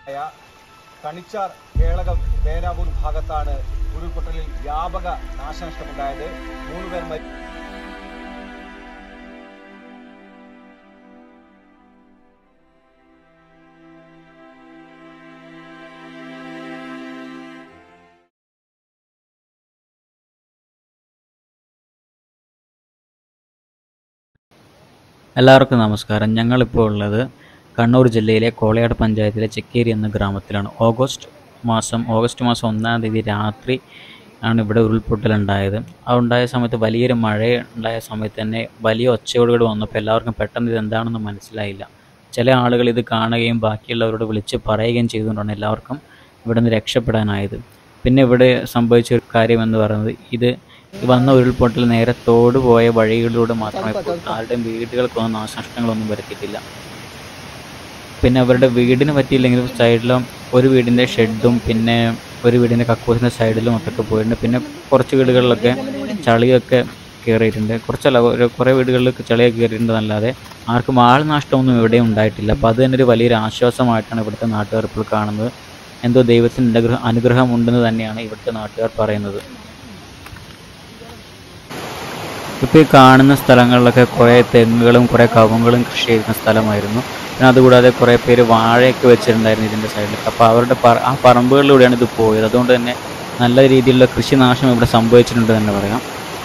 കണിച്ചാർ കേളകം പേരാവൂർ ഭാഗത്താണ് ഉരുൾപൊട്ടലിൽ വ്യാപക നാശനഷ്ടമുണ്ടായത് മൂന്ന് പേർ മരി എല്ലാവർക്കും നമസ്കാരം ഞങ്ങളിപ്പോൾ ഉള്ളത് കണ്ണൂർ ജില്ലയിലെ കോളയാട് പഞ്ചായത്തിലെ ചെക്കേരി എന്ന ഗ്രാമത്തിലാണ് ഓഗസ്റ്റ് മാസം ഓഗസ്റ്റ് മാസം ഒന്നാം തീയതി രാത്രി ആണ് ഇവിടെ ഉരുൾപൊട്ടലുണ്ടായത് ആ ഉണ്ടായ സമയത്ത് വലിയൊരു മഴ ഉണ്ടായ സമയത്ത് തന്നെ വലിയ ഒച്ചയോടുകൂടി വന്നപ്പോൾ എല്ലാവർക്കും പെട്ടെന്ന് ഇത് എന്താണെന്ന് മനസ്സിലായില്ല ചില ആളുകൾ ഇത് കാണുകയും ബാക്കിയുള്ളവരോട് വിളിച്ച് പറയുകയും ചെയ്തുകൊണ്ടാണ് എല്ലാവർക്കും ഇവിടെ നിന്ന് രക്ഷപ്പെടാനായത് പിന്നെ ഇവിടെ സംഭവിച്ച ഒരു കാര്യം എന്ന് പറയുന്നത് ഇത് വന്ന ഉരുൾപൊട്ടൽ നേരെ തോട് പോയ വഴികളിലൂടെ മാത്രമേ പോയി ആരുടെയും വീടുകൾക്കൊന്നും നാശനഷ്ടങ്ങളൊന്നും വരുത്തിയിട്ടില്ല പിന്നെ അവരുടെ വീടിന് പറ്റിയില്ലെങ്കിലും സൈഡിലും ഒരു വീടിൻ്റെ ഷെഡും പിന്നെ ഒരു വീടിൻ്റെ കക്കൂസിൻ്റെ സൈഡിലും ഒക്കെ പോയിട്ടുണ്ട് പിന്നെ കുറച്ച് വീടുകളിലൊക്കെ ചളിയൊക്കെ കയറിയിട്ടുണ്ട് കുറച്ചല്ല ഒരു കുറേ വീടുകളിൽ ചളിയൊക്കെ കയറിയിട്ടുണ്ടെന്നല്ലാതെ ആർക്കും ആൾനാഷ്ടമൊന്നും എവിടെയും ഉണ്ടായിട്ടില്ല അപ്പോൾ അത് തന്നെ ഒരു വലിയൊരു ആശ്വാസമായിട്ടാണ് ഇവിടുത്തെ നാട്ടുകാർ ഇപ്പോൾ കാണുന്നത് എന്തോ ദൈവത്തിൻ്റെ അനുഗ്രഹം അനുഗ്രഹമുണ്ടെന്ന് തന്നെയാണ് ഇവിടുത്തെ നാട്ടുകാർ പറയുന്നത് ഇപ്പോൾ ഈ കാണുന്ന സ്ഥലങ്ങളിലൊക്കെ കുറേ തെങ്ങുകളും കുറേ കവുങ്ങുകളും കൃഷി ചെയ്യുന്ന സ്ഥലമായിരുന്നു പിന്നെ അതുകൂടാതെ കുറേ പേര് വാഴയൊക്കെ വെച്ചിട്ടുണ്ടായിരുന്നു ഇതിൻ്റെ സൈഡിൽ അപ്പോൾ അവരുടെ പറ ആ പറമ്പുകളിലൂടെയാണ് ഇത് പോയത് അതുകൊണ്ട് തന്നെ നല്ല രീതിയിലുള്ള കൃഷിനാശം ഇവിടെ സംഭവിച്ചിട്ടുണ്ട് തന്നെ പറയാം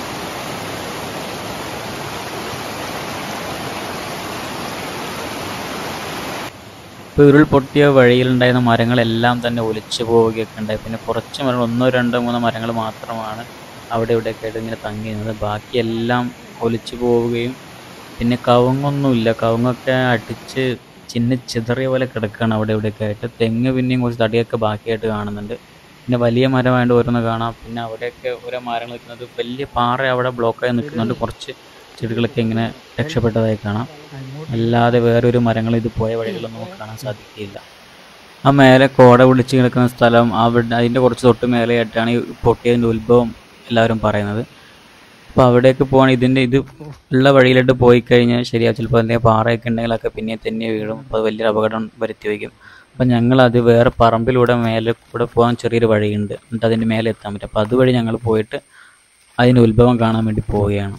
ഇപ്പോൾ ഉരുൾ പൊട്ടിയ വഴിയിലുണ്ടായിരുന്ന മരങ്ങളെല്ലാം തന്നെ ഒലിച്ചു പോവുകയൊക്കെ ഉണ്ടായി പിന്നെ കുറച്ച് മരങ്ങൾ ഒന്നോ രണ്ടോ മൂന്നോ മരങ്ങൾ മാത്രമാണ് അവിടെ ഇവിടെയൊക്കെ ആയിട്ട് ഇങ്ങനെ തങ്ങി നിന്നത് ബാക്കിയെല്ലാം ഒലിച്ചു പോവുകയും പിന്നെ കവുങ്ങൊന്നുമില്ല കവുങ്ങൊക്കെ അടിച്ച് ചിന്ന ചിതറിയ പോലെ കിടക്കുകയാണ് അവിടെ ഇവിടെയൊക്കെ ആയിട്ട് തെങ്ങ് പിന്നെയും കുറച്ച് തടിയൊക്കെ ബാക്കിയായിട്ട് കാണുന്നുണ്ട് പിന്നെ വലിയ മരമായിട്ട് ഓരോന്ന് കാണാം പിന്നെ അവിടെയൊക്കെ ഓരോ മരങ്ങൾ നിൽക്കുന്നത് വലിയ പാറ അവിടെ ബ്ലോക്കായി നിൽക്കുന്നുണ്ട് കുറച്ച് ചെടികളൊക്കെ ഇങ്ങനെ രക്ഷപ്പെട്ടതായി കാണാം അല്ലാതെ വേറൊരു മരങ്ങൾ ഇത് പോയ വഴികളൊന്നും നമുക്ക് കാണാൻ സാധിക്കില്ല ആ മേലെ കോട പിടിച്ച് കിടക്കുന്ന സ്ഥലം അവിടെ അതിൻ്റെ കുറച്ച് തൊട്ട് മേലെയായിട്ടാണ് ഈ പൊട്ടിയതിൻ്റെ ഉത്ഭവം എല്ലാവരും പറയുന്നത് അപ്പോൾ അവിടേക്ക് പോകാൻ ഇതിൻ്റെ ഇത് ഉള്ള വഴിയിലോട്ട് പോയി കഴിഞ്ഞാൽ ശരിയാ ചിലപ്പോൾ എന്തെങ്കിലും പാറയൊക്കെ ഉണ്ടെങ്കിലൊക്കെ പിന്നെ തന്നെ വീഴും അപ്പോൾ അത് വലിയൊരു അപകടം വരുത്തി വയ്ക്കും അപ്പം ഞങ്ങൾ അത് വേറെ പറമ്പിലൂടെ മേലെ കൂടെ പോകാൻ ചെറിയൊരു വഴിയുണ്ട് എന്നിട്ട് അതിൻ്റെ മേലെ എത്താൻ പറ്റും അപ്പോൾ അതുവഴി ഞങ്ങൾ പോയിട്ട് അതിൻ്റെ ഉത്ഭവം കാണാൻ വേണ്ടി പോവുകയാണ്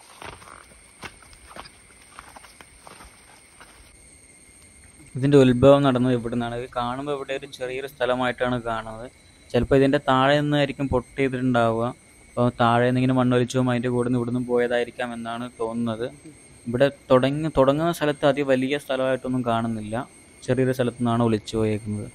ഇതിൻ്റെ ഉത്ഭവം നടന്നത് ഇവിടെ നിന്നാണ് ഇത് കാണുമ്പോൾ ഇവിടെ ഒരു ചെറിയൊരു സ്ഥലമായിട്ടാണ് കാണുന്നത് ചിലപ്പോൾ ഇതിൻ്റെ താഴെ നിന്നായിരിക്കും പൊട്ടി ചെയ്തിട്ടുണ്ടാവുക അപ്പോൾ താഴെ നിന്ന് ഇങ്ങനെ മണ്ണൊലിച്ചും അതിൻ്റെ കൂടെ നിന്ന് ഇവിടുന്ന് പോയതായിരിക്കാം എന്നാണ് തോന്നുന്നത് ഇവിടെ തുടങ്ങി തുടങ്ങുന്ന സ്ഥലത്ത് അതി വലിയ സ്ഥലമായിട്ടൊന്നും കാണുന്നില്ല ചെറിയൊരു സ്ഥലത്തു നിന്നാണ് ഒലിച്ചു പോയേക്കുന്നത്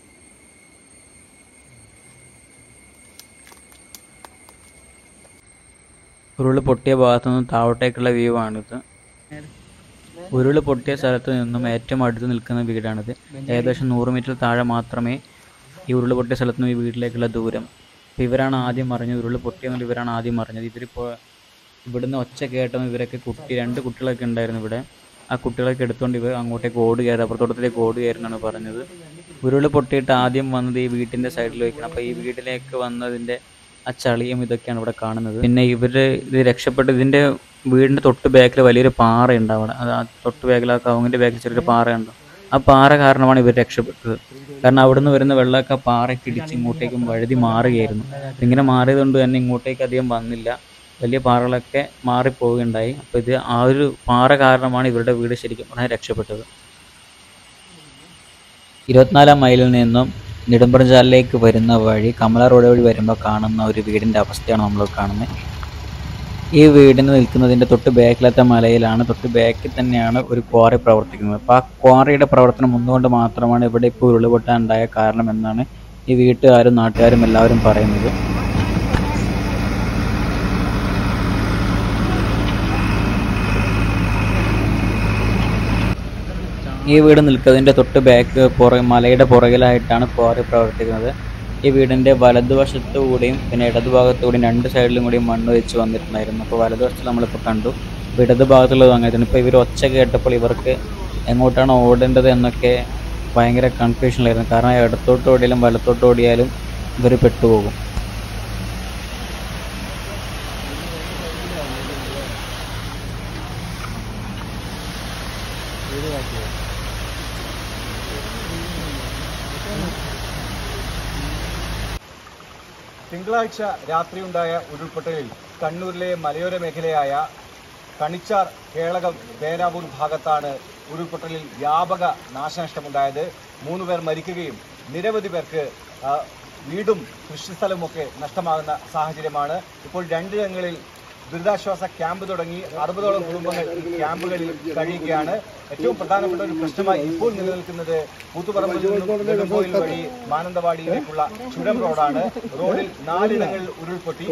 ഉരുള് പൊട്ടിയ ഭാഗത്തു നിന്ന് താഴോട്ടേക്കുള്ള വ്യൂ ആണിത് ഉരുള് പൊട്ടിയ സ്ഥലത്ത് നിന്നും ഏറ്റവും അടുത്ത് നിൽക്കുന്ന വീടാണിത് ഏകദേശം നൂറ് മീറ്റർ താഴെ മാത്രമേ ഈ ഉരുള് പൊട്ടിയ സ്ഥലത്ത് നിന്ന് ഈ വീട്ടിലേക്കുള്ള ദൂരം അപ്പോൾ ഇവരാണ് ആദ്യം അറിഞ്ഞത് ഉരുള് പൊട്ടിയെന്നുള്ള ഇവരാണ് ആദ്യം അറിഞ്ഞത് ഇവരിപ്പോൾ ഇവിടുന്ന് ഒച്ച കേട്ടതും ഇവരൊക്കെ കുട്ടി രണ്ട് കുട്ടികളൊക്കെ ഉണ്ടായിരുന്നു ഇവിടെ ആ കുട്ടികളൊക്കെ എടുത്തുകൊണ്ട് ഇവർ അങ്ങോട്ടേക്ക് ഓടുകയായിരുന്നു അപ്പുറത്തോട്ടത്തിലേക്ക് ഓടുകയായിരുന്നാണ് പറഞ്ഞത് ഉരുള് പൊട്ടിയിട്ട് ആദ്യം വന്നത് ഈ വീട്ടിൻ്റെ സൈഡിലേക്കാണ് അപ്പോൾ ഈ വീട്ടിലേക്ക് വന്നതിൻ്റെ ആ ചളിയും ഇതൊക്കെയാണ് ഇവിടെ കാണുന്നത് പിന്നെ ഇവർ ഇത് രക്ഷപ്പെട്ട് ഇതിൻ്റെ വീടിൻ്റെ തൊട്ട് ബാക്കിൽ വലിയൊരു പാറയുണ്ട് അവിടെ അത് ആ തൊട്ട് ബാക്കിൽ ആ കവുങ്ങിൻ്റെ ബാക്കിൽ ചെറിയൊരു പാറയുണ്ട് ആ പാറ കാരണമാണ് ഇവർ രക്ഷപ്പെട്ടത് കാരണം അവിടുന്ന് വരുന്ന വെള്ളമൊക്കെ ആ പാറയ്ക്ക് ഇടിച്ച് ഇങ്ങോട്ടേക്കും വഴുതി മാറുകയായിരുന്നു ഇങ്ങനെ മാറിയതുകൊണ്ട് തന്നെ ഇങ്ങോട്ടേക്ക് അധികം വന്നില്ല വലിയ പാറകളൊക്കെ മാറിപ്പോവുകയുണ്ടായി അപ്പോൾ ഇത് ആ ഒരു പാറ കാരണമാണ് ഇവരുടെ വീട് ശരിക്കും പറഞ്ഞാൽ രക്ഷപ്പെട്ടത് ഇരുപത്തിനാലാം മൈലിൽ നിന്നും നെടുമ്പറഞ്ചാലിലേക്ക് വരുന്ന വഴി കമല റോഡ് വഴി വരുമ്പോൾ കാണുന്ന ഒരു വീടിൻ്റെ അവസ്ഥയാണ് നമ്മൾ കാണുന്നത് ഈ വീടിന് നിൽക്കുന്നതിൻ്റെ തൊട്ട് ബാക്കിലത്തെ മലയിലാണ് തൊട്ട് ബാക്കിൽ തന്നെയാണ് ഒരു ക്വാറി പ്രവർത്തിക്കുന്നത് അപ്പോൾ ആ ക്വാറിയുടെ പ്രവർത്തനം ഒന്നുകൊണ്ട് മാത്രമാണ് ഇവിടെ ഇപ്പോൾ ഉരുളുപൊട്ടാൻ ഉണ്ടായ കാരണം എന്നാണ് ഈ വീട്ടുകാരും നാട്ടുകാരും എല്ലാവരും പറയുന്നത് ഈ വീട് നിൽക്കുന്നതിൻ്റെ തൊട്ട് ബാക്ക് പുറ മലയുടെ പുറകിലായിട്ടാണ് ക്വാറി പ്രവർത്തിക്കുന്നത് ഈ വീടിൻ്റെ വലതുവശത്തു കൂടിയും പിന്നെ ഇടതുഭാഗത്തു കൂടിയും രണ്ട് സൈഡിലും കൂടിയും മണ്ണ് വെച്ച് വന്നിട്ടുണ്ടായിരുന്നു അപ്പോൾ വലതുവശത്ത് നമ്മളിപ്പോൾ കണ്ടു ഇപ്പോൾ ഇടത് ഭാഗത്തുള്ളത് അങ്ങനെ തന്നെ ഇപ്പോൾ ഇവർ ഒച്ച കേട്ടപ്പോൾ ഇവർക്ക് എങ്ങോട്ടാണ് ഓടേണ്ടത് എന്നൊക്കെ ഭയങ്കര കൺഫ്യൂഷനിലായിരുന്നു കാരണം ഇടത്തോട്ട് ഓടിയാലും വലത്തോട്ട് ഓടിയാലും ഇവർ പെട്ടുപോകും തിങ്കളാഴ്ച രാത്രിയുണ്ടായ ഉരുൾപൊട്ടലിൽ കണ്ണൂരിലെ മലയോര മേഖലയായ കണിച്ചാർ കേളകം പേരാവൂർ ഭാഗത്താണ് ഉരുൾപൊട്ടലിൽ വ്യാപക നാശനഷ്ടമുണ്ടായത് മൂന്ന് പേർ മരിക്കുകയും നിരവധി പേർക്ക് ആ, വീടും കൃഷിസ്ഥലവുമൊക്കെ നഷ്ടമാകുന്ന സാഹചര്യമാണ് ഇപ്പോൾ രണ്ടിടങ്ങളിൽ ദുരിതാശ്വാസ ക്യാമ്പ് തുടങ്ങി അറുപതോളം കുടുംബങ്ങൾ ഈ ക്യാമ്പുകളിൽ കഴിയുകയാണ് ഏറ്റവും പ്രധാനപ്പെട്ട ഒരു പ്രശ്നമായി ഇപ്പോൾ നിലനിൽക്കുന്നത് കൂത്തുപറമ്പിൽ നിന്നും നെടുമ്പോയിൽ വഴി മാനന്തവാടിയിലേക്കുള്ള ചുരം റോഡാണ് റോഡിൽ നാലിടങ്ങളിൽ ഉരുൾപൊട്ടി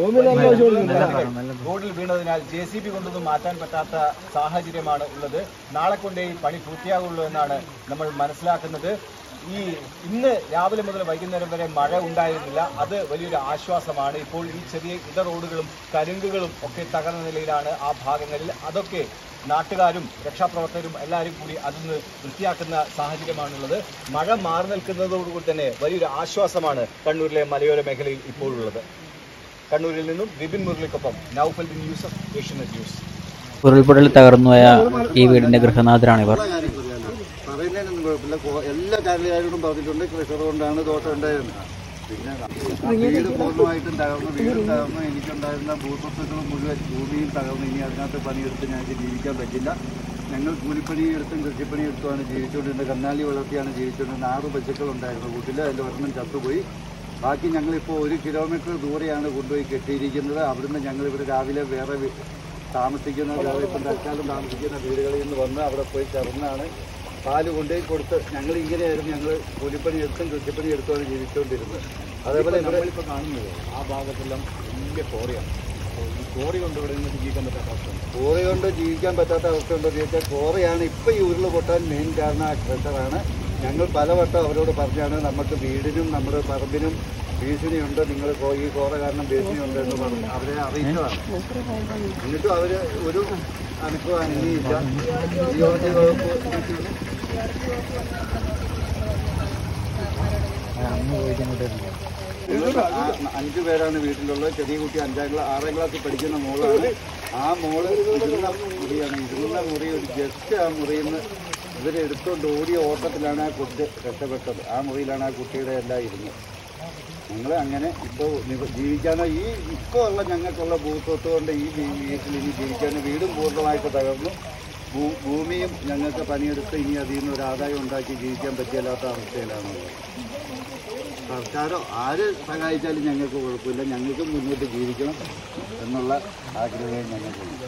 നിരവധികൾ റോഡിൽ വീണതിനാൽ ജെ സി ബി കൊണ്ടൊന്നും മാറ്റാൻ പറ്റാത്ത സാഹചര്യമാണ് ഉള്ളത് നാളെ കൊണ്ടേ ഈ പണി പൂർത്തിയാകുള്ളൂ എന്നാണ് നമ്മൾ മനസ്സിലാക്കുന്നത് ഈ ഇന്ന് രാവിലെ മുതൽ വൈകുന്നേരം വരെ മഴ ഉണ്ടായിരുന്നില്ല അത് വലിയൊരു ആശ്വാസമാണ് ഇപ്പോൾ ഈ ചെറിയ ഇട റോഡുകളും കരിങ്കുകളും ഒക്കെ തകർന്ന നിലയിലാണ് ആ ഭാഗങ്ങളിൽ അതൊക്കെ നാട്ടുകാരും രക്ഷാപ്രവർത്തകരും എല്ലാവരും കൂടി അതൊന്ന് വൃത്തിയാക്കുന്ന സാഹചര്യമാണുള്ളത് മഴ മാറി നിൽക്കുന്നതോടുകൂടി തന്നെ വലിയൊരു ആശ്വാസമാണ് കണ്ണൂരിലെ മലയോര മേഖലയിൽ ഇപ്പോഴുള്ളത് കണ്ണൂരിൽ നിന്നും വിപിൻ മുരളിക്കൊപ്പം നൌഫൽ ബിൻ യൂസഫ് ഏഷ്യനെറ്റ് ന്യൂസ് ഉരുൾപൊട്ടലിൽ തകർന്നുപോയ ഈ വീടിന്റെ ഗൃഹനാഥരാണിവർ പറയുന്നതിനൊന്നും കുഴപ്പമില്ല കോ- എല്ലാ കാര്യക്കാരോടും പറഞ്ഞിട്ടുണ്ട് പ്രഷർ കൊണ്ടാണ് ദോഷം ഉണ്ടായിരുന്നത് പിന്നെ ആ വീട് പൂർണ്ണമായിട്ടും തകർന്നു വീടും തകർന്നു എനിക്കുണ്ടായിരുന്ന ഭൂസ്വത്തുക്കൾ മുഴുവൻ ഭൂമിയും തകർന്നു ഇനി അതിനകത്ത് പണിയെടുത്ത് ഞങ്ങൾക്ക് ജീവിക്കാൻ പറ്റില്ല ഞങ്ങൾ കൂലിപ്പണി എടുത്തും കൃഷിപ്പണി എടുത്തുമാണ് ജീവിച്ചുകൊണ്ടിരുന്നത് കന്നാലി വളർത്തിയാണ് ജീവിച്ചുകൊണ്ടിരുന്നത് ആറ് പശുക്കൾ ഉണ്ടായിരുന്നു വീട്ടിൽ അതിൽ ഒരെണ്ണം ചത്തുപോയി ബാക്കി ഞങ്ങളിപ്പോൾ ഒരു കിലോമീറ്റർ ദൂരെയാണ് കൊണ്ടുപോയി കെട്ടിയിരിക്കുന്നത് അവിടുന്ന് ഞങ്ങളിവിടെ രാവിലെ വേറെ വി- താമസിക്കുന്ന വേറെ ഇപ്പം തൽക്കാലം താമസിക്കുന്ന വീടുകളിൽ നിന്ന് വന്ന് അവിടെ പോയി ചേർന്നാണ് പാല് കൊണ്ടുപോയി കൊടുത്ത് ഞങ്ങൾ ഇങ്ങനെയായിരുന്നു ഞങ്ങൾ കൂലിപ്പണി എടുത്തും കൃഷിപ്പണി എടുത്തുമാണ് ജീവിച്ചുകൊണ്ടിരുന്നത് അതേപോലെ ഇവിടെ നമ്മളിപ്പോൾ കാണുന്നത് ആ ഭാഗത്തെല്ലാം വലിയ കോറിയാണ് അപ്പോൾ ഈ കോറി കൊണ്ട് ഇവിടെ നിന്ന് ജീവിക്കാൻ പറ്റാത്ത അവസ്ഥ കോറി കൊണ്ട് ജീവിക്കാൻ പറ്റാത്ത അവസ്ഥ ഉണ്ടോ ചോദിച്ചാൽ കോറയാണ് ഇപ്പം ഈ ഉരുള് പൊട്ടാൻ മെയിൻ കാരണം ആ ക്രഷറാണ് ഞങ്ങൾ പലവട്ടം അവരോട് പറഞ്ഞാണ് നമുക്ക് വീടിനും നമ്മുടെ പറമ്പിനും ഭീഷണിയുണ്ട് നിങ്ങൾ കോ- ഈ കോറ കാരണം ഭീഷണിയുണ്ട് എന്ന് പറഞ്ഞ് അവരെ അറിയിച്ചതാണ് എന്നിട്ടും അവർ ഒരു അനുഭവം അനങ്ങിയില്ല ജിയോളജി വകുപ്പ് ഞങ്ങൾ ആ- അഞ്ച് പേരാണ് വീട്ടിലുള്ളത് ചെറിയ കുട്ടി അഞ്ചാം ക്ലാസ് ആറാം ക്ലാസ്സിൽ പഠിക്കുന്ന മോളാണ് ആ മോള് ഇരുന്ന മുറിയാണ് ഇരുന്ന മുറി ഒരു ജസ്റ്റ് ആ മുറിയിൽ നിന്ന് ഇവരെടുത്തുകൊണ്ട് ഓടിയ ഓട്ടത്തിലാണ് ആ കുട്ടി രക്ഷപ്പെട്ടത് ആ മുറിയിലാണ് ആ കുട്ടിയുടെ എല്ലാം ഇരുന്നത് ഞങ്ങൾ അങ്ങനെ ഇപ്പോൾ ജീവിക്കാനോ ഈ ഇപ്പോൾ ഉള്ള ഞങ്ങൾക്കുള്ള ഭൂസ്വത്ത് കൊണ്ട് ഈ വീ- വീട്ടിൽ ഇനി ജീവിക്കാനോ വീടും പൂർണ്ണമായിട്ട് തകർന്നു ഭൂ- ഭൂമിയും ഞങ്ങൾക്ക് പണിയെടുത്ത് ഇനി അതിൽ നിന്ന് ഒരു ആദായം ഉണ്ടാക്കി ജീവിക്കാൻ പറ്റില്ലാത്ത അവസ്ഥയിലാണുള്ളത് സർക്കാരോ ആര് സഹായിച്ചാലും ഞങ്ങൾക്ക് കുഴപ്പമില്ല ഞങ്ങൾക്ക് മുന്നോട്ട് ജീവിക്കണം എന്നുള്ള ആഗ്രഹം ഞങ്ങൾക്കുണ്ട്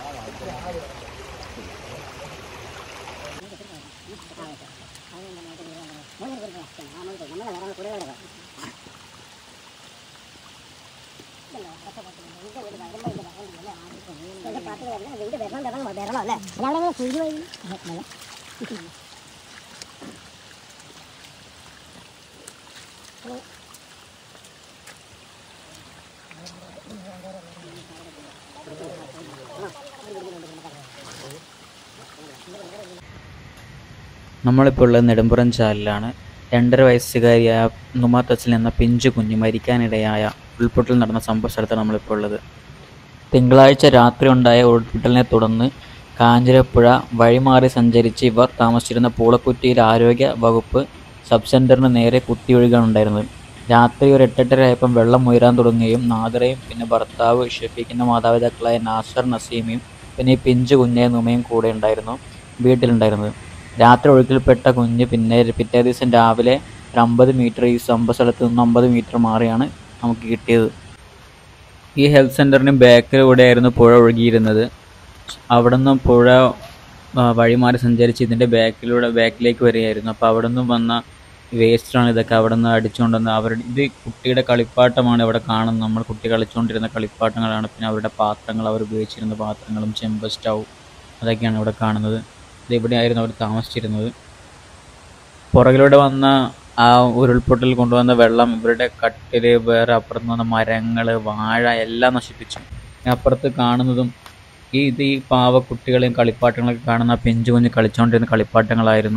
നമ്മളിപ്പോൾ ഉള്ളത് നെടുമ്പുറം ചാലിലാണ് രണ്ടര വയസ്സുകാരിയായ നുമാ തച്ചിൽ എന്ന പിഞ്ചു കുഞ്ഞ് മരിക്കാനിടയായ ഉൾപ്പൊട്ടൽ നടന്ന സംഭവ സ്ഥലത്താണ് നമ്മളിപ്പോൾ ഉള്ളത് തിങ്കളാഴ്ച രാത്രി ഉണ്ടായ ഉൾപ്പൊട്ടലിനെ തുടർന്ന് കാഞ്ഞിരപ്പുഴ വഴിമാറി സഞ്ചരിച്ച് ഇവർ താമസിച്ചിരുന്ന പൂളക്കുറ്റിയിൽ ആരോഗ്യ വകുപ്പ് സബ് സെൻറ്ററിന് നേരെ കുത്തിയൊഴുകാണ് ഉണ്ടായിരുന്നത് രാത്രി ഒരു എട്ടെട്ടരയായപ്പം വെള്ളം ഉയരാൻ തുടങ്ങുകയും നാദറയും പിന്നെ ഭർത്താവ് ഷഫീഖിൻ്റെ മാതാപിതാക്കളായ നാസർ നസീമയും പിന്നെ ഈ പിഞ്ചു കുഞ്ഞെ നുമയും കൂടെ ഉണ്ടായിരുന്നു വീട്ടിലുണ്ടായിരുന്നത് രാത്രി ഒഴുക്കിൽപ്പെട്ട കുഞ്ഞ് പിന്നെ പിറ്റേ ദിവസം രാവിലെ ഒരു അമ്പത് മീറ്റർ ഈ സംഭവ സ്ഥലത്ത് നിന്ന് അമ്പത് മീറ്റർ മാറിയാണ് നമുക്ക് കിട്ടിയത് ഈ ഹെൽത്ത് സെൻറ്ററിന് ബാക്കിലൂടെയായിരുന്നു പുഴ ഒഴുകിയിരുന്നത് അവിടെ നിന്ന് പുഴ ആ, വഴിമാറി സഞ്ചരിച്ച് ഇതിൻ്റെ ബാക്കിലൂടെ ബാക്കിലേക്ക് വരികയായിരുന്നു അപ്പോൾ അവിടെ നിന്നും വന്ന വേസ്റ്റാണ് ഇതൊക്കെ അവിടെ നിന്ന് അടിച്ചുകൊണ്ടുവന്ന് അവരുടെ ഇത് കുട്ടിയുടെ കളിപ്പാട്ടമാണ് ഇവിടെ കാണുന്നത് നമ്മൾ കുട്ടി കളിച്ചുകൊണ്ടിരുന്ന കളിപ്പാട്ടങ്ങളാണ് പിന്നെ അവരുടെ പാത്രങ്ങൾ അവർ ഉപയോഗിച്ചിരുന്ന പാത്രങ്ങളും ചെമ്പ് സ്റ്റൗ അതൊക്കെയാണ് ഇവിടെ കാണുന്നത് ഇത് ഇവിടെയായിരുന്നു അവർ താമസിച്ചിരുന്നത് പുറകിലൂടെ വന്ന ആ ഉരുൾപൊട്ടൽ കൊണ്ടുവന്ന വെള്ളം ഇവരുടെ കട്ടില് വേറെ അപ്പുറത്ത് വന്ന മരങ്ങൾ വാഴ എല്ലാം നശിപ്പിച്ചു ഇനി അപ്പുറത്ത് കാണുന്നതും ഈ ഇത് ഈ പാവ കുട്ടികളെയും കളിപ്പാട്ടങ്ങളൊക്കെ കാണുന്ന ആ പിഞ്ചു കുഞ്ഞ് കളിച്ചുകൊണ്ടിരുന്ന കളിപ്പാട്ടങ്ങളായിരുന്നു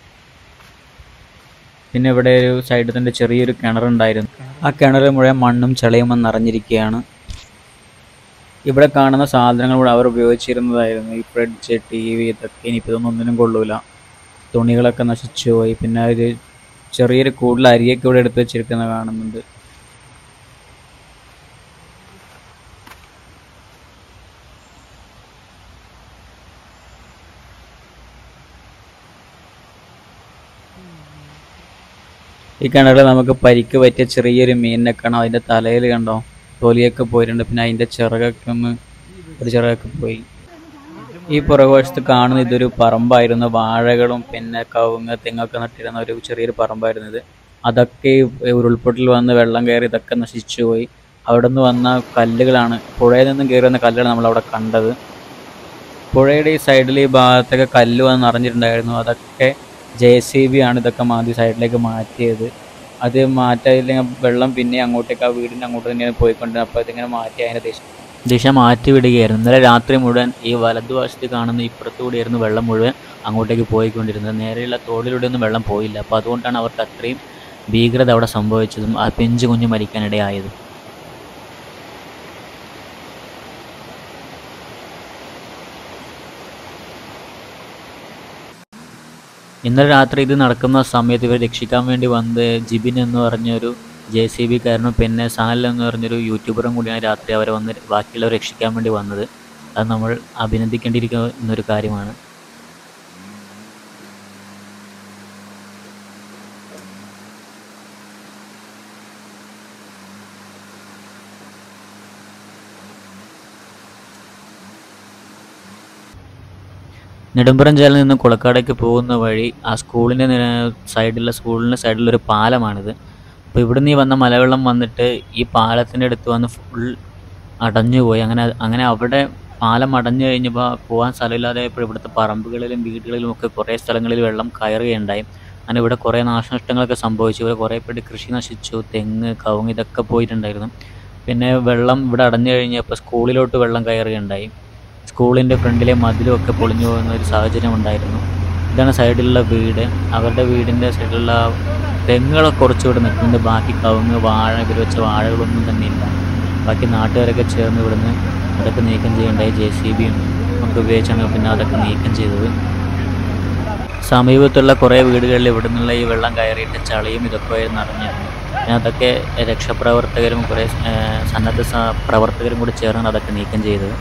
പിന്നെ ഇവിടെ ഒരു സൈഡിൽ തന്നെ ചെറിയൊരു കിണറുണ്ടായിരുന്നു ആ കിണർ മുഴുവൻ മണ്ണും ചെളിയും വന്ന് നിറഞ്ഞിരിക്കുകയാണ് ഇവിടെ കാണുന്ന സാധനങ്ങൾ കൂടെ അവർ ഉപയോഗിച്ചിരുന്നതായിരുന്നു ഈ ഫ്രിഡ്ജ് ടി വി ഇതൊക്കെ ഇനിയിപ്പോൾ ഇതൊന്നും ഒന്നിനും കൊള്ളൂല തുണികളൊക്കെ നശിച്ചു പോയി പിന്നെ ഒരു ചെറിയൊരു കൂടുതൽ അരിയൊക്കെ ഇവിടെ എടുത്ത് വെച്ചിരിക്കുന്നത് കാണുന്നുണ്ട് ഈ കിണറിൽ നമുക്ക് പരിക്ക് പറ്റിയ ചെറിയൊരു മീനിനെ കാണാം അതിൻ്റെ തലയിൽ കണ്ടോ തൊലിയൊക്കെ പോയിട്ടുണ്ട് പിന്നെ അതിൻ്റെ ചിറകൊക്കെ ഒന്ന് ഒരു ചിറകൊക്കെ പോയി ഈ പുറകുവശത്ത് കാണുന്ന ഇതൊരു പറമ്പായിരുന്നു വാഴകളും പിന്നെ കവുങ്ങ് തെങ്ങൊക്കെ നട്ടിരുന്ന ഒരു ചെറിയൊരു പറമ്പായിരുന്നു ഇത് അതൊക്കെ ഈ ഉരുൾപൊട്ടൽ വന്ന് വെള്ളം കയറി ഇതൊക്കെ നശിച്ചു പോയി അവിടെ നിന്ന് വന്ന കല്ലുകളാണ് പുഴയിൽ നിന്നും കയറി വന്ന കല്ലുകളാണ് നമ്മളവിടെ കണ്ടത് പുഴയുടെ ഈ സൈഡിൽ ഈ ഭാഗത്തൊക്കെ കല്ല് വന്ന് നിറഞ്ഞിട്ടുണ്ടായിരുന്നു അതൊക്കെ ജെ സി ബി ആണ് ഇതൊക്കെ മാറ്റി സൈഡിലേക്ക് മാറ്റിയത് അത് മാറ്റാതില്ലെങ്കിൽ വെള്ളം പിന്നെ അങ്ങോട്ടേക്ക് ആ വീടിൻ്റെ അങ്ങോട്ട് തന്നെയാണ് പോയിക്കൊണ്ടിരുന്നത് അപ്പോൾ ഇതിങ്ങനെ മാറ്റി അതിൻ്റെ ദിശ ദിശ മാറ്റി വിടുകയായിരുന്നു ഇന്നലെ രാത്രി മുഴുവൻ ഈ വലതുവശത്ത് കാണുന്ന ഇപ്പുറത്തുകൂടിയായിരുന്നു വെള്ളം മുഴുവൻ അങ്ങോട്ടേക്ക് പോയിക്കൊണ്ടിരുന്നത് നേരെയുള്ള തോടിലൂടെ ഒന്നും വെള്ളം പോയില്ല അപ്പോൾ അതുകൊണ്ടാണ് അവർക്ക് അത്രയും ഭീകരത അവിടെ സംഭവിച്ചതും ആ പിഞ്ചു കുഞ്ഞ് മരിക്കാനിടയായതും ഇന്നലെ രാത്രി ഇത് നടക്കുന്ന സമയത്ത് ഇവർ രക്ഷിക്കാൻ വേണ്ടി വന്ന് ജിബിൻ എന്ന് പറഞ്ഞൊരു ജെ സി ബി കാരനും പിന്നെ സാനൽ എന്ന് പറഞ്ഞൊരു യൂട്യൂബറും കൂടിയാണ് രാത്രി അവരെ വന്ന് ബാക്കിയുള്ളവരെ രക്ഷിക്കാൻ വേണ്ടി വന്നത് അത് നമ്മൾ അഭിനന്ദിക്കേണ്ടിയിരിക്കുന്ന ഒരു കാര്യമാണ് നെടുമ്പുറം ജയിലിൽ നിന്ന് കുളക്കാടേക്ക് പോകുന്ന വഴി ആ സ്കൂളിൻ്റെ സൈഡിലുള്ള സ്കൂളിൻ്റെ സൈഡിലൊരു പാലമാണിത് അപ്പോൾ ഇവിടുന്ന് ഈ വന്ന മലവെള്ളം വന്നിട്ട് ഈ പാലത്തിൻ്റെ അടുത്ത് വന്ന് ഫുൾ അടഞ്ഞു പോയി അങ്ങനെ അങ്ങനെ അവിടെ പാലം അടഞ്ഞു കഴിഞ്ഞപ്പോൾ പോകാൻ സ്ഥലമില്ലാതെ ഇപ്പോൾ ഇവിടുത്തെ പറമ്പുകളിലും വീടുകളിലും ഒക്കെ കുറേ സ്ഥലങ്ങളിൽ വെള്ളം കയറുകയുണ്ടായി അങ്ങനെ ഇവിടെ കുറേ നാശനഷ്ടങ്ങളൊക്കെ സംഭവിച്ചു ഇവിടെ കുറേ പേര് കൃഷി നശിച്ചു തെങ്ങ് കവുങ്ങ് ഇതൊക്കെ പോയിട്ടുണ്ടായിരുന്നു പിന്നെ വെള്ളം ഇവിടെ അടഞ്ഞു കഴിഞ്ഞപ്പോൾ സ്കൂളിലോട്ട് വെള്ളം കയറുകയുണ്ടായി സ്കൂളിൻ്റെ ഫ്രണ്ടിലെ മതിലും ഒക്കെ പൊളിഞ്ഞു പോകുന്ന ഒരു സാഹചര്യം ഉണ്ടായിരുന്നു ഇതാണ് സൈഡിലുള്ള വീട് അവരുടെ വീടിൻ്റെ സൈഡിലുള്ള തെങ്ങുകളൊക്കെ കുറച്ചുകൂടെ നിൽക്കുന്നുണ്ട് ബാക്കി കവുങ്ങ് വാഴ ഇവർ വെച്ച വാഴകളൊന്നും തന്നെ ഇല്ല ബാക്കി നാട്ടുകാരൊക്കെ ചേർന്ന് ഇവിടുന്ന് അതൊക്കെ നീക്കം ചെയ്യേണ്ടായി ജെ സി ബിയും ഒക്കെ ഉപയോഗിച്ചാണ് പിന്നെ അതൊക്കെ നീക്കം ചെയ്തത് സമീപത്തുള്ള കുറേ വീടുകളിൽ ഇവിടെ നിന്നുള്ള ഈ വെള്ളം കയറിയിട്ട് ചളിയും ഇതൊക്കെ നിറഞ്ഞിരുന്നു പിന്നെ അതൊക്കെ രക്ഷാപ്രവർത്തകരും കുറേ ഏഹ്, സന്നദ്ധ സ- പ്രവർത്തകരും കൂടി ചേർന്നാണ് അതൊക്കെ നീക്കം ചെയ്തത്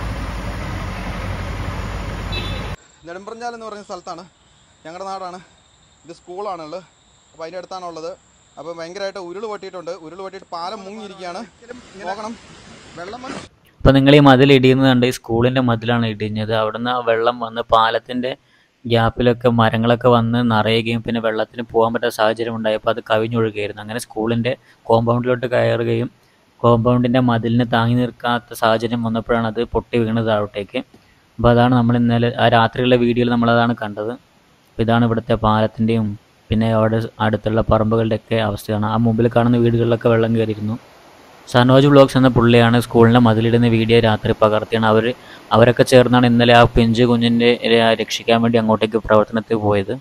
നെടുമ്പ്രഞ്ചാൽ എന്ന് പറയുന്ന സ്ഥലത്താണ് ഞങ്ങളുടെ നാടാണ് ഇത് സ്കൂളാണുള്ളത് അപ്പോൾ അതിൻ്റെ അടുത്താണുള്ളത് അപ്പോൾ ഭയങ്കരമായിട്ട് ഉരുൾ പൊട്ടിയിട്ടുണ്ട് ഉരുൾ പൊട്ടിയിട്ട് പാലം മുങ്ങിയിരിക്കുകയാണ് നോക്കണം വെള്ളം വന്ന് അപ്പോൾ നിങ്ങൾ ഈ മതിൽ ഇടിയുന്നത് കണ്ട് ഈ സ്കൂളിൻ്റെ മതിലാണ് ഇടിഞ്ഞത് അവിടുന്ന് ആ വെള്ളം വന്ന് പാലത്തിൻ്റെ ഗ്യാപ്പിലൊക്കെ മരങ്ങളൊക്കെ വന്ന് നിറയുകയും പിന്നെ വെള്ളത്തിന് പോകാൻ പറ്റാത്ത സാഹചര്യം ഉണ്ടായപ്പോൾ അത് കവിഞ്ഞൊഴുകുകയായിരുന്നു അങ്ങനെ സ്കൂളിൻ്റെ കോമ്പൗണ്ടിലോട്ട് കയറുകയും കോമ്പൗണ്ടിൻ്റെ മതിലിന് താങ്ങി നിൽക്കാത്ത സാഹചര്യം വന്നപ്പോഴാണ് അത് പൊട്ടി വീണത് താഴോട്ടേക്ക് അപ്പോൾ അതാണ് നമ്മൾ ഇന്നലെ ആ രാത്രിയുള്ള വീഡിയോയിൽ നമ്മളതാണ് കണ്ടത് അപ്പോൾ ഇതാണ് ഇവിടുത്തെ പാലത്തിൻ്റെയും പിന്നെ അവിടെ അടുത്തുള്ള പറമ്പുകളുടെയൊക്കെ അവസ്ഥയാണ് ആ മുമ്പിൽ കാണുന്ന വീടുകളിലൊക്കെ വെള്ളം കയറിയിരുന്നു സനോജ് വ്ളോഗ്സ് എന്ന പുള്ളിയാണ് സ്കൂളിൻ്റെ മതിലിടുന്ന വീഡിയോ രാത്രി പകർത്തിയാണ് അവർ അവരൊക്കെ ചേർന്നാണ് ഇന്നലെ ആ പിഞ്ചു കുഞ്ഞിൻ്റെ രക്ഷിക്കാൻ വേണ്ടി അങ്ങോട്ടേക്ക് പ്രവർത്തനത്തിൽ പോയത്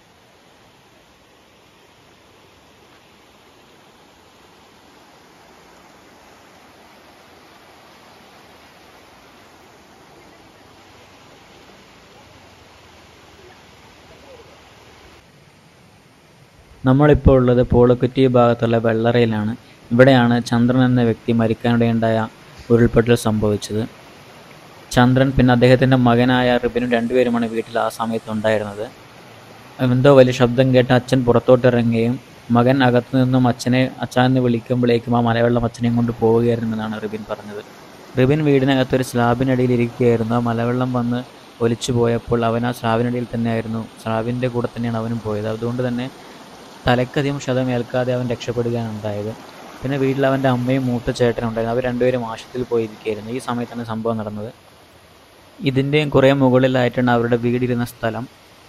നമ്മളിപ്പോൾ ഉള്ളത് പോളക്കുറ്റി ഭാഗത്തുള്ള വെള്ളറയിലാണ് ഇവിടെയാണ് ചന്ദ്രൻ എന്ന വ്യക്തി മരിക്കാനിടയുണ്ടായ ഉരുൾപൊട്ടൽ സംഭവിച്ചത് ചന്ദ്രൻ പിന്നെ അദ്ദേഹത്തിൻ്റെ മകനായ റിബിനും രണ്ടുപേരുമാണ് വീട്ടിൽ ആ സമയത്ത് ഉണ്ടായിരുന്നത് എന്തോ വലിയ ശബ്ദം കേട്ട് അച്ഛൻ പുറത്തോട്ടിറങ്ങുകയും മകൻ അകത്തു നിന്നും അച്ഛനെ അച്ഛനെന്ന് വിളിക്കുമ്പോഴേക്കും ആ മലവെള്ളം അച്ഛനെയും കൊണ്ട് പോവുകയായിരുന്നെന്നാണ് റിബിൻ പറഞ്ഞത് റിബിൻ വീടിനകത്ത് ഒരു സ്ലാബിനടിയിൽ ഇരിക്കുകയായിരുന്നു ആ മലവെള്ളം വന്ന് ഒലിച്ചു പോയപ്പോൾ അവൻ ആ സ്ലാബിനടിയിൽ തന്നെയായിരുന്നു സ്ലാബിൻ്റെ കൂടെ തന്നെയാണ് അവനും പോയത് അതുകൊണ്ട് തന്നെ തലക്കധികം ക്ഷതം ഏൽക്കാതെ അവൻ രക്ഷപ്പെടുകയാണ് ഉണ്ടായത് പിന്നെ വീട്ടിൽ അവൻ്റെ അമ്മയും മൂത്ത ചേട്ടനും ഉണ്ടായിരുന്നു അവർ രണ്ടുപേരും ആശുപത്രിയിൽ പോയിരിക്കുകയായിരുന്നു ഈ സമയത്താണ് സംഭവം നടന്നത് ഇതിൻ്റെയും കുറേ മുകളിലായിട്ടാണ് അവരുടെ വീടിരുന്ന സ്ഥലം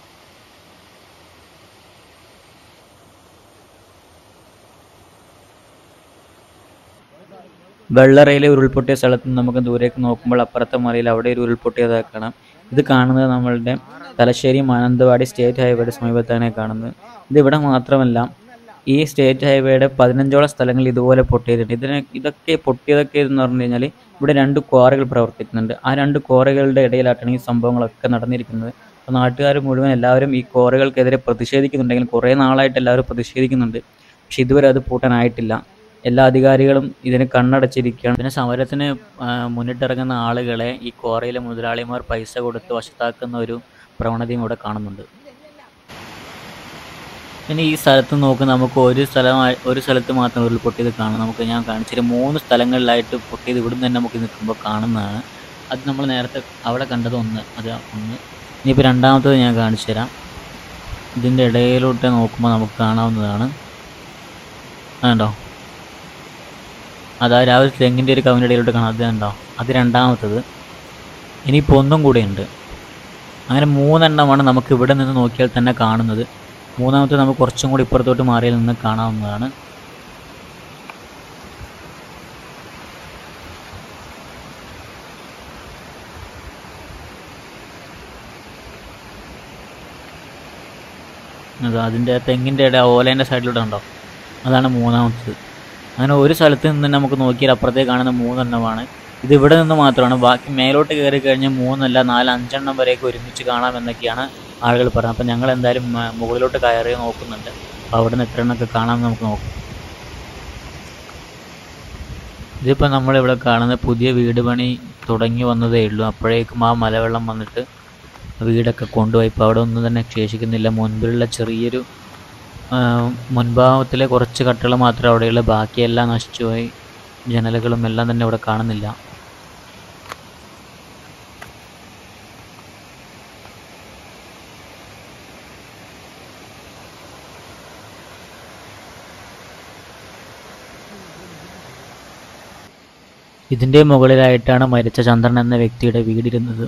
വെള്ളറയിലെ ഉരുൾപൊട്ടിയ സ്ഥലത്ത് നിന്ന് നമുക്ക് ദൂരേക്ക് നോക്കുമ്പോൾ അപ്പുറത്തെ മലയിൽ അവിടെ ഒരു ഉരുൾപൊട്ടിയതായി കാണാം ഇത് കാണുന്നത് നമ്മളുടെ തലശ്ശേരി മാനന്തവാടി സ്റ്റേറ്റ് ഹൈവേയുടെ സമീപത്താണ് കാണുന്നത് ഇത് ഇവിടെ മാത്രമല്ല ഈ സ്റ്റേറ്റ് ഹൈവേയുടെ പതിനഞ്ചോളം സ്ഥലങ്ങളിൽ ഇതുപോലെ പൊട്ടിയിട്ടുണ്ട് ഇതിന് ഇതൊക്കെ പൊട്ടിയതൊക്കെ എന്ന് പറഞ്ഞു കഴിഞ്ഞാൽ ഇവിടെ രണ്ട് ക്വാറികൾ പ്രവർത്തിക്കുന്നുണ്ട് ആ രണ്ട് ക്വാറികളുടെ ഇടയിലായിട്ടാണ് ഈ സംഭവങ്ങളൊക്കെ നടന്നിരിക്കുന്നത് അപ്പോൾ നാട്ടുകാർ മുഴുവൻ എല്ലാവരും ഈ ക്വാറികൾക്കെതിരെ പ്രതിഷേധിക്കുന്നുണ്ടെങ്കിലും കുറേ നാളായിട്ട് എല്ലാവരും പ്രതിഷേധിക്കുന്നുണ്ട് പക്ഷെ ഇതുവരെ അത് പൂട്ടാനായിട്ടില്ല എല്ലാ അധികാരികളും ഇതിന് കണ്ണടച്ചിരിക്കുകയാണ് പിന്നെ സമരത്തിന് ആ, മുന്നിട്ടിറങ്ങുന്ന ആളുകളെ ഈ ക്വാറിയിലെ മുതലാളിമാർ പൈസ കൊടുത്ത് വശത്താക്കുന്ന ഒരു പ്രവണതയും ഇവിടെ കാണുന്നുണ്ട് പിന്നെ ഈ സ്ഥലത്ത് നോക്ക് നമുക്ക് ഒരു സ്ഥലമായി ഒരു സ്ഥലത്ത് മാത്രം ഉരുൾപൊട്ടിയത് കാണാം നമുക്ക് ഞാൻ കാണിച്ചിട്ട് മൂന്ന് സ്ഥലങ്ങളിലായിട്ട് പൊട്ടിയത് ഇവിടുന്ന് തന്നെ നമുക്ക് നിൽക്കുമ്പോൾ കാണുന്നതാണ് അത് നമ്മൾ നേരത്തെ അവിടെ കണ്ടത് ഒന്ന് അത് ഒന്ന് ഇനിയിപ്പോൾ രണ്ടാമത്തത് ഞാൻ കാണിച്ചു തരാം ഇതിൻ്റെ ഇടയിലോട്ട് നോക്കുമ്പോൾ നമുക്ക് കാണാവുന്നതാണ് അതുണ്ടോ അതായത് ആ ഒരു തെങ്ങിൻ്റെ ഒരു കവിൻ്റെ ഇടയിലോട്ട് കാണാം അത് കണ്ടോ അത് രണ്ടാമത്തത് ഇനിയിപ്പോൾ ഒന്നും കൂടെ ഉണ്ട് അങ്ങനെ മൂന്നെണ്ണമാണ് നമുക്ക് ഇവിടെ നിന്ന് നോക്കിയാൽ തന്നെ കാണുന്നത് മൂന്നാമത്തെ നമുക്ക് കുറച്ചും കൂടി ഇപ്പുറത്തോട്ട് മാറി നിന്ന് കാണാവുന്നതാണ് അത് അതിൻ്റെ തെങ്ങിൻ്റെ ഇട ഓലേൻ്റെ സൈഡിലൂടെ ഉണ്ടോ അതാണ് മൂന്നാമത്തത് അങ്ങനെ ഒരു സ്ഥലത്ത് നിന്ന് നമുക്ക് നോക്കിയാൽ അപ്പുറത്തേക്ക് കാണുന്ന മൂന്നെണ്ണമാണ് ഇത് ഇവിടെ നിന്ന് മാത്രമാണ് ബാക്കി മേലോട്ട് കയറി കഴിഞ്ഞാൽ മൂന്നല്ല നാല് അഞ്ചെണ്ണം വരെയൊക്കെ ഒരുമിച്ച് കാണാമെന്നൊക്കെയാണ് ആളുകൾ പറയുന്നത് അപ്പം ഞങ്ങൾ എന്തായാലും മ- മുകളിലോട്ട് കയറി നോക്കുന്നുണ്ട് അപ്പോൾ അവിടെ നിന്ന് എത്ര എണ്ണമൊക്കെ കാണാമെന്ന് നമുക്ക് നോക്കാം ഇതിപ്പോൾ നമ്മളിവിടെ കാണുന്ന പുതിയ വീട് പണി തുടങ്ങി വന്നതേ ഉള്ളൂ അപ്പോഴേക്കും ആ മലവെള്ളം വന്നിട്ട് വീടൊക്കെ കൊണ്ടുപോയി ഇപ്പോൾ അവിടെ ഒന്നും തന്നെ ശേഷിക്കുന്നില്ല മുൻപിലുള്ള ചെറിയൊരു ആ, മുൻഭാഗത്തിലെ കുറച്ച് കട്ടകൾ മാത്രമേ അവിടെയുള്ളൂ ബാക്കിയെല്ലാം നശിച്ചുപോയി ജനലുകളും എല്ലാം തന്നെ ഇവിടെ കാണുന്നില്ല ഇതിൻ്റെ മുകളിലായിട്ടാണ് മരിച്ച ചന്ദ്രൻ എന്ന വ്യക്തിയുടെ വീടിരുന്നത്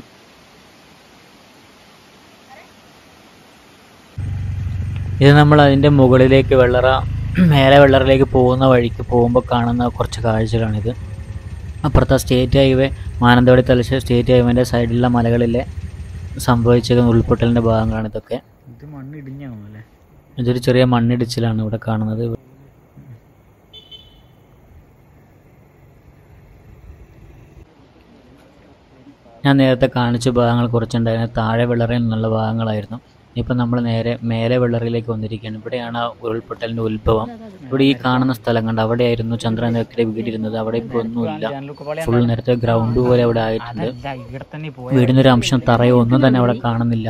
ഇത് നമ്മൾ അതിൻ്റെ മുകളിലേക്ക് വെള്ളറ മേലെ വെള്ളറയിലേക്ക് പോകുന്ന വഴിക്ക് പോകുമ്പോൾ കാണുന്ന കുറച്ച് കാഴ്ചകളാണിത് അപ്പുറത്തെ state highway Mananthavady Thalassery state ഹൈവേൻ്റെ സൈഡിലുള്ള മലകളിലെ സംഭവിച്ച ഉൾപ്പൊട്ടലിൻ്റെ ഭാഗങ്ങളാണ് ഇതൊക്കെ ഇത് മണ്ണ് ഇടിഞ്ഞാണോ അല്ലേ ഇതൊരു ചെറിയ മണ്ണിടിച്ചിലാണ് ഇവിടെ കാണുന്നത് ഞാൻ നേരത്തെ കാണിച്ച ഭാഗങ്ങൾ കുറച്ചുണ്ടായിരുന്നു താഴെ വെള്ളറയിൽ നിന്നുള്ള ഭാഗങ്ങളായിരുന്നു ഇപ്പം നമ്മൾ നേരെ മേലെ വെള്ളറയിലേക്ക് വന്നിരിക്കുകയാണ് ഇവിടെയാണ് ആ ഉരുൾപൊട്ടലിൻ്റെ ഉത്ഭവം ഇവിടെ ഈ കാണുന്ന സ്ഥലം കണ്ട് അവിടെയായിരുന്നു ചന്ദ്രൻ എന്ന വ്യക്തിയുടെ വീടിരുന്നത് അവിടെ ഇപ്പോൾ ഒന്നുമില്ല ഫുൾ നേരത്തെ ഗ്രൗണ്ട് പോലെ അവിടെ ആയിട്ടുണ്ട് ഇവിടെ തന്നെ വീടിൻ്റെ ഒരു അംശം തറയോ ഒന്നും തന്നെ അവിടെ കാണുന്നില്ല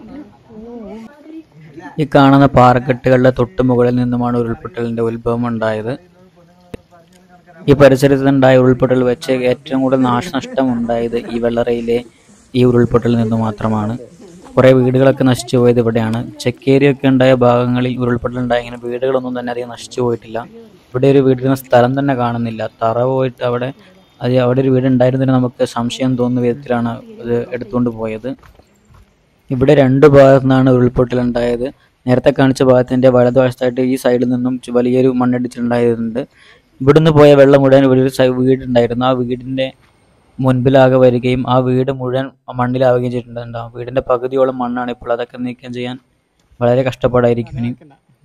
ഈ കാണുന്ന പാറക്കെട്ടുകളുടെ തൊട്ട് മുകളിൽ നിന്നുമാണ് ഉരുൾപൊട്ടലിന്റെ ഉത്ഭവം ഉണ്ടായത് ഈ പരിസരത്തുണ്ടായ ഉരുൾപൊട്ടൽ വെച്ച് ഏറ്റവും കൂടുതൽ നാശനഷ്ടം ഉണ്ടായത് ഈ വെള്ളറയിലെ ഈ ഉരുൾപൊട്ടലിൽ നിന്ന് മാത്രമാണ് കുറേ വീടുകളൊക്കെ നശിച്ചു പോയത് ഇവിടെയാണ് ചെക്കേരിയൊക്കെ ഉണ്ടായ ഭാഗങ്ങളിൽ ഉരുൾപൊട്ടൽ ഉണ്ടായ ഇങ്ങനെ വീടുകളൊന്നും തന്നെ അധികം നശിച്ചു പോയിട്ടില്ല ഇവിടെ ഒരു വീടിന് സ്ഥലം തന്നെ കാണുന്നില്ല തറ പോയിട്ട് അവിടെ അത് അവിടെ ഒരു വീട് ഉണ്ടായിരുന്നതിന് നമുക്ക് സംശയം തോന്നുന്ന വിധത്തിലാണ് ഇത് എടുത്തുകൊണ്ട് പോയത് ഇവിടെ രണ്ട് ഭാഗത്തു നിന്നാണ് ഉരുൾപൊട്ടൽ ഉണ്ടായത് നേരത്തെ കാണിച്ച ഭാഗത്തിന്റെ വലതുവശത്തായിട്ട് ഈ സൈഡിൽ നിന്നും ചു- വലിയൊരു മണ്ണിടിച്ചിലുണ്ടായതുണ്ട് ഇവിടുന്ന് പോയ വെള്ളം മുഴുവൻ ഇവിടെ ഒരു സൈ- വീടുണ്ടായിരുന്നു ആ വീടിന്റെ മുൻപിലാകെ വരികയും ആ വീട് മുഴുവൻ മണ്ണിലാവുകയും ചെയ്തിട്ടുണ്ട് ആ വീടിന്റെ പകുതിയോളം മണ്ണാണ് ഇപ്പോൾ അതൊക്കെ നീക്കം ചെയ്യാൻ വളരെ കഷ്ടപ്പാടായിരിക്കും ഇനി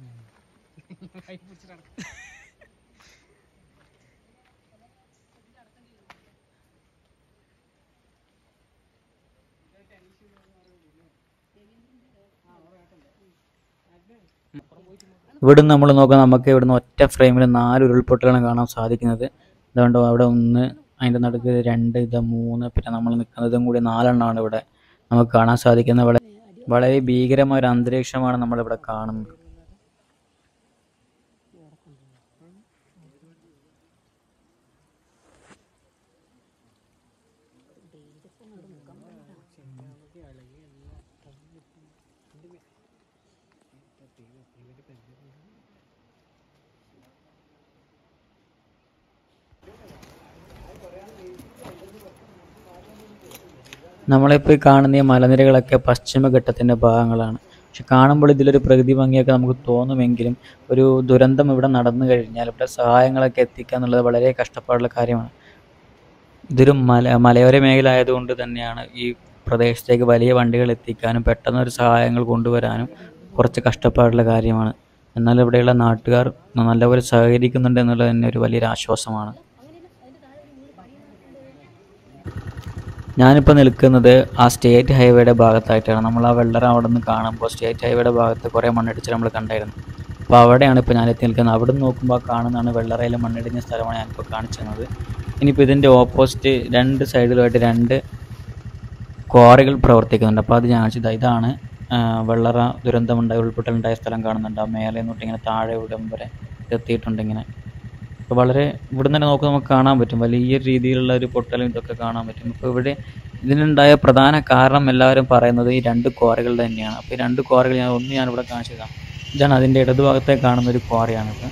ഇവിടുന്ന് നമ്മൾ നോക്കാം നമുക്ക് ഇവിടുന്ന് ഒറ്റ ഫ്രെയിമിൽ നാല് ഉരുൾപൊട്ടലാണ് കാണാൻ സാധിക്കുന്നത് അതുകൊണ്ട് അവിടെ ഒന്ന് അതിൻ്റെ നടുക്ക് രണ്ട് ഇത് മൂന്ന് പിന്നെ നമ്മൾ നിൽക്കുന്നതും കൂടി നാലെണ്ണമാണ് ഇവിടെ നമുക്ക് കാണാൻ സാധിക്കുന്നത് വളരെ വളരെ ഭീകരമായ ഒരു അന്തരീക്ഷമാണ് നമ്മളിവിടെ കാണുന്നത് നമ്മളിപ്പോൾ ഈ കാണുന്ന ഈ മലനിരകളൊക്കെ പശ്ചിമഘട്ടത്തിൻ്റെ ഭാഗങ്ങളാണ് പക്ഷെ കാണുമ്പോൾ ഇതിലൊരു പ്രകൃതി ഭംഗിയൊക്കെ നമുക്ക് തോന്നുമെങ്കിലും ഒരു ദുരന്തം ഇവിടെ നടന്നു കഴിഞ്ഞാൽ ഇവിടെ സഹായങ്ങളൊക്കെ എത്തിക്കുക എന്നുള്ളത് വളരെ കഷ്ടപ്പാടുള്ള കാര്യമാണ് ഇതൊരു മല മലയോര മേഖല ആയതുകൊണ്ട് തന്നെയാണ് ഈ പ്രദേശത്തേക്ക് വലിയ വണ്ടികൾ എത്തിക്കാനും പെട്ടെന്ന് ഒരു സഹായങ്ങൾ കൊണ്ടുവരാനും കുറച്ച് കഷ്ടപ്പാടുള്ള കാര്യമാണ് എന്നാൽ ഇവിടെയുള്ള നാട്ടുകാർ നല്ലപോലെ സഹകരിക്കുന്നുണ്ട് എന്നുള്ളത് തന്നെ ഒരു വലിയൊരു ആശ്വാസമാണ് ഞാനിപ്പോൾ നിൽക്കുന്നത് ആ സ്റ്റേറ്റ് ഹൈവേയുടെ ഭാഗത്തായിട്ടാണ് നമ്മൾ ആ വെള്ളറ അവിടെ നിന്ന് കാണുമ്പോൾ സ്റ്റേറ്റ് ഹൈവേയുടെ ഭാഗത്ത് കുറേ മണ്ണിടിച്ചിൽ നമ്മൾ കണ്ടായിരുന്നു അപ്പോൾ അവിടെയാണ് ഇപ്പോൾ ഞാൻ എത്തി നിൽക്കുന്നത് അവിടെ നിന്ന് നോക്കുമ്പോൾ ആ കാണുന്നതാണ് വെള്ളറയിൽ മണ്ണിടിഞ്ഞ സ്ഥലമാണ് ഞാനിപ്പോൾ കാണിച്ചു തന്നത് ഇനിയിപ്പോൾ ഇതിൻ്റെ ഓപ്പോസിറ്റ് രണ്ട് സൈഡിലുമായിട്ട് രണ്ട് ക്വാറികൾ പ്രവർത്തിക്കുന്നുണ്ട് അപ്പോൾ അത് ഞാൻ കാണിച്ചത് ഇതാണ് ആ, വെള്ളറ ദുരന്തമുണ്ടായ ഉൾപ്പൊട്ടലുണ്ടായ സ്ഥലം കാണുന്നുണ്ട് ആ മേലെ നിന്നിട്ട് ഇങ്ങനെ താഴെ ഇവിടം വരെ എത്തിയിട്ടുണ്ട് ഇങ്ങനെ അപ്പോൾ വളരെ ഇവിടെ തന്നെ നോക്കുമ്പോൾ നമുക്ക് കാണാൻ പറ്റും വലിയ രീതിയിലുള്ള ഒരു പൊട്ടലും ഇതൊക്കെ കാണാൻ പറ്റും ഇപ്പോൾ ഇവിടെ ഇതിനുണ്ടായ പ്രധാന കാരണം എല്ലാവരും പറയുന്നത് ഈ രണ്ട് ക്വാറികളുടെ തന്നെയാണ് അപ്പോൾ ഈ രണ്ട് ക്വാറികൾ ഞാൻ ഒന്ന് ഞാൻ ഇവിടെ കാണിച്ചു തരാം ഇതാണ് അതിൻ്റെ ഇടതുഭാഗത്തെ കാണുന്ന ഒരു ക്വാറിയാണിത്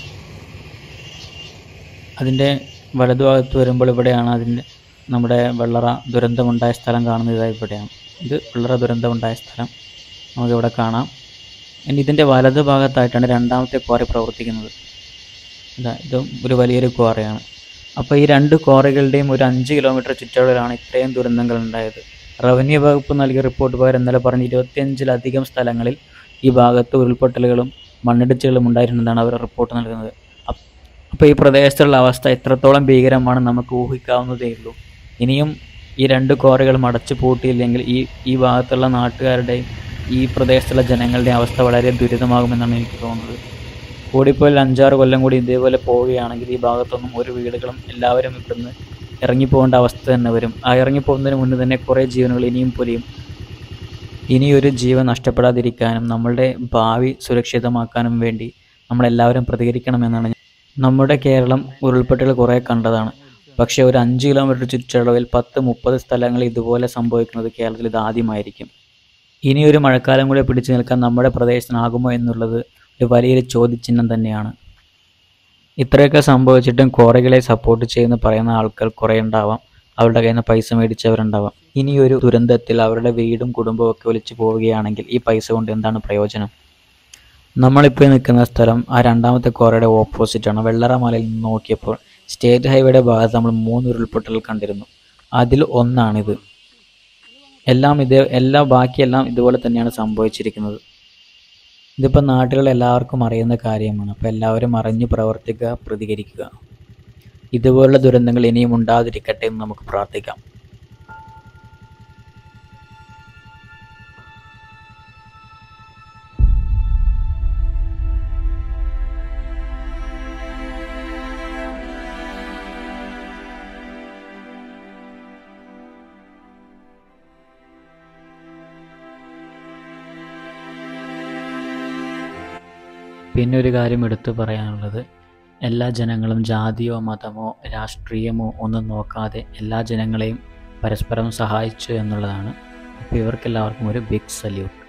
അതിൻ്റെ വലതുഭാഗത്ത് വരുമ്പോൾ ഇവിടെയാണ് അതിൻ്റെ നമ്മുടെ വെള്ളറ ദുരന്തമുണ്ടായ സ്ഥലം കാണുന്നത് ഇതാ ഇവിടെയാണ് ഇത് വെള്ളറ ദുരന്തമുണ്ടായ സ്ഥലം നമുക്കിവിടെ കാണാം ഇനി ഇതിൻ്റെ വലത് ഭാഗത്തായിട്ടാണ് രണ്ടാമത്തെ ക്വാറി പ്രവർത്തിക്കുന്നത് ഇതാ ഇതും ഒരു വലിയൊരു ക്വാറിയാണ് അപ്പോൾ ഈ രണ്ട് ക്വാറികളുടെയും ഒരു അഞ്ച് കിലോമീറ്റർ ചുറ്റളവിലാണ് ഇത്രയും ദുരന്തങ്ങൾ ഉണ്ടായത് റവന്യൂ വകുപ്പ് നൽകിയ റിപ്പോർട്ട് പ്രകാരം ഇന്നലെ പറഞ്ഞ ഇരുപത്തിയഞ്ചിലധികം സ്ഥലങ്ങളിൽ ഈ ഭാഗത്ത് ഉരുൾപൊട്ടലുകളും മണ്ണിടിച്ചുകളും ഉണ്ടായിരുന്നതാണ് അവർ റിപ്പോർട്ട് നൽകുന്നത് അപ്പ് അപ്പോൾ ഈ പ്രദേശത്തുള്ള അവസ്ഥ എത്രത്തോളം ഭീകരമാണ് നമുക്ക് ഊഹിക്കാവുന്നതേ ഉള്ളൂ ഇനിയും ഈ രണ്ട് ക്വാറികളും അടച്ചു പൂട്ടിയില്ലെങ്കിൽ ഈ ഈ ഭാഗത്തുള്ള നാട്ടുകാരുടെയും ഈ പ്രദേശത്തുള്ള ജനങ്ങളുടെയും അവസ്ഥ വളരെ ദുരിതമാകുമെന്നാണ് എനിക്ക് തോന്നുന്നത് കൂടിപ്പോയാൽ അഞ്ചാറ് കൊല്ലം കൂടി ഇതേപോലെ പോവുകയാണെങ്കിൽ ഈ ഭാഗത്തൊന്നും ഒരു വീടുകളും എല്ലാവരും ഇവിടുന്ന് ഇറങ്ങിപ്പോകേണ്ട അവസ്ഥ തന്നെ വരും ആ ഇറങ്ങിപ്പോകുന്നതിന് മുന്നേ തന്നെ കുറേ ജീവനുകൾ ഇനിയും പൊലിയും ഇനിയൊരു ജീവൻ നഷ്ടപ്പെടാതിരിക്കാനും നമ്മളുടെ ഭാവി സുരക്ഷിതമാക്കാനും വേണ്ടി നമ്മളെല്ലാവരും പ്രതികരിക്കണമെന്നാണ് ഞാൻ- നമ്മുടെ കേരളം ഉരുൾപൊട്ടൽ കുറേ കണ്ടതാണ് പക്ഷേ ഒരു അഞ്ച് കിലോമീറ്റർ ചുറ്റളവിൽ പത്ത് മുപ്പത് സ്ഥലങ്ങളിൽ ഇതുപോലെ സംഭവിക്കുന്നത് കേരളത്തിൽ ഇത് ആദ്യമായിരിക്കും ഇനിയൊരു മഴക്കാലം കൂടെ പിടിച്ചു നിൽക്കാൻ നമ്മുടെ പ്രദേശത്തിനാകുമോ എന്നുള്ളത് ഒരു വലിയൊരു ചോദ്യചിഹ്നം തന്നെയാണ് ഇത്രയൊക്കെ സംഭവിച്ചിട്ടും ക്വാറികളെ സപ്പോർട്ട് ചെയ്യുന്ന പറയുന്ന ആൾക്കാർ കുറേ ഉണ്ടാവാം അവരുടെ കയ്യിൽ നിന്ന് പൈസ മേടിച്ചവരുണ്ടാവാം ഇനിയൊരു ദുരന്തത്തിൽ അവരുടെ വീടും കുടുംബവും ഒക്കെ ഒലിച്ചു പോവുകയാണെങ്കിൽ ഈ പൈസ കൊണ്ട് എന്താണ് പ്രയോജനം നമ്മളിപ്പോൾ നിൽക്കുന്ന സ്ഥലം ആ രണ്ടാമത്തെ ക്വാറിയുടെ ഓപ്പോസിറ്റാണ് വെള്ളറ മലയിൽ നിന്ന് നോക്കിയപ്പോൾ സ്റ്റേറ്റ് ഹൈവേയുടെ ഭാഗത്ത് നമ്മൾ മൂന്ന് ഉരുൾപൊട്ടൽ കണ്ടിരുന്നു അതിൽ ഒന്നാണിത് എല്ലാം ഇത് എല്ലാ ബാക്കിയെല്ലാം ഇതുപോലെ തന്നെയാണ് സംഭവിച്ചിരിക്കുന്നത് ഇതിപ്പോൾ നാട്ടിലുള്ള എല്ലാവർക്കും അറിയുന്ന കാര്യമാണ് അപ്പോൾ എല്ലാവരും അറിഞ്ഞു പ്രവർത്തിക്കുക പ്രതികരിക്കുക ഇതുപോലുള്ള ദുരന്തങ്ങൾ ഇനിയും ഉണ്ടാതിരിക്കട്ടെ എന്ന് നമുക്ക് പ്രാർത്ഥിക്കാം പിന്നെ ഒരു കാര്യം എടുത്തു പറയാനുള്ളത് എല്ലാ ജനങ്ങളും ജാതിയോ മതമോ രാഷ്ട്രീയമോ ഒന്നും നോക്കാതെ എല്ലാ ജനങ്ങളെയും പരസ്പരം സഹായിച്ചു എന്നുള്ളതാണ് അപ്പോൾ ഇവർക്കെല്ലാവർക്കും ഒരു ബിഗ് സല്യൂട്ട്